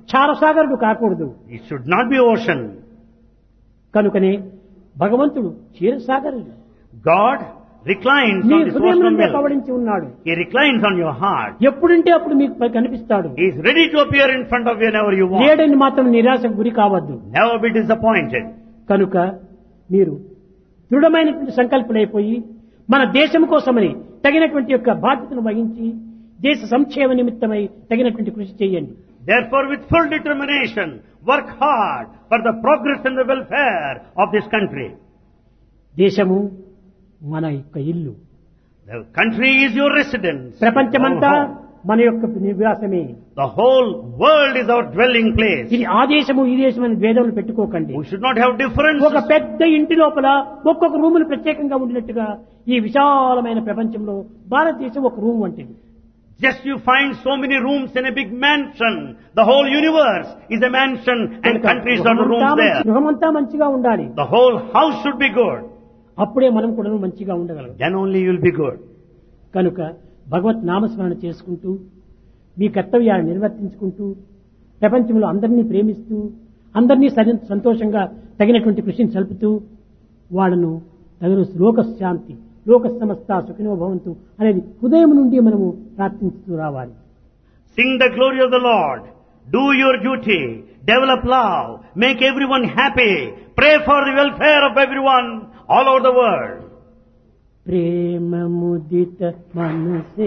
క్షారసాగరుడు కాకూడదు It should not be ocean. కనుకనే భగవంతుడు క్షీరసాగరుడు God reclines me on this హృదయం ocean నుండే well. పవడించి ఉన్నాడు He reclines on your heart. ఎప్పుడంటే అప్పుడు మీకు పై కనిపిస్తాడు He is ready to appear in front of you whenever you want. లేడని మాత్రం నిరాశకు గురి కావద్దు Never be disappointed. కనుక మీరు దృఢమైనటువంటి సంకల్పులైపోయి మన దేశం కోసమని తగినటువంటి యొక్క బాధ్యతను వహించి దేశ సంక్షేమ నిమిత్తమై తగినటువంటి కృషి చేయండి Therefore, with full determination, work hard for the progress and the welfare of this country. దేశము మన యొక్క ఇల్లు The country is your residence. ప్రపంచమంతా Your home. మన యొక్క నివాసమే The whole world is our dwelling place. ఇది ఆ దేశము ఈ దేశం అని భేదములు పెట్టుకోకండి We should not have differences. ఒక పెద్ద ఇంటి లోపల ఒక్కొక్క రూములు ప్రత్యేకంగా ఉండినట్టుగా ఈ విశాలమైన ప్రపంచంలో భారతదేశం ఒక రూమ్ వంటిది Just you find so many rooms in a big mansion. The whole universe is a mansion and countries are the rooms గృహమంతా there. గృహమంతా మంచిగా ఉండాలి The whole house should be good. అప్పుడే మనం కూడా మంచిగా ఉండగలం Then only you will be good. కనుక భగవత్ నామస్మరణ చేసుకుంటూ మీ కర్తవ్యాన్ని నిర్వర్తించుకుంటూ ప్రపంచంలో అందరినీ ప్రేమిస్తూ అందరినీ సరి- సంతోషంగా తగినటువంటి కృషిని సలుపుతూ వాళ్ళను తగిన లోక శాంతి లోక సమస్త సుఖినో భవంతు అనేది హృదయం నుండి మనము ప్రార్థించుతూ రావాలి Sing the glory of the Lord. Do your duty. Develop love. Make everyone happy. Pray for the welfare of everyone all over the world. ప్రేమ ముదిత మనసే